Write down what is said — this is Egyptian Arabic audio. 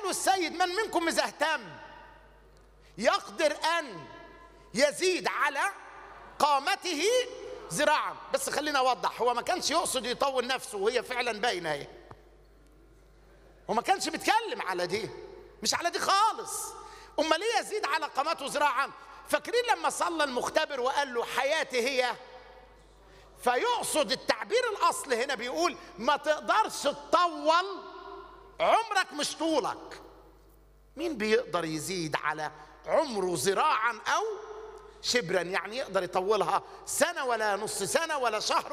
له السيد من منكم اذا اهتم يقدر ان يزيد على قامته ذراعا بس خلينا اوضح هو ما كانش يقصد يطول نفسه وهي فعلا باينه اهي هو ما كانش بيتكلم على دي مش على دي خالص امال ليه يزيد على قامته ذراعا فاكرين لما صلى المختبر وقال له حياتي هي فيقصد التعبير الاصل هنا بيقول ما تقدرش تطول عمرك مش طولك مين بيقدر يزيد على عمره ذراعا او شبرا يعني يقدر يطولها سنه ولا نص سنه ولا شهر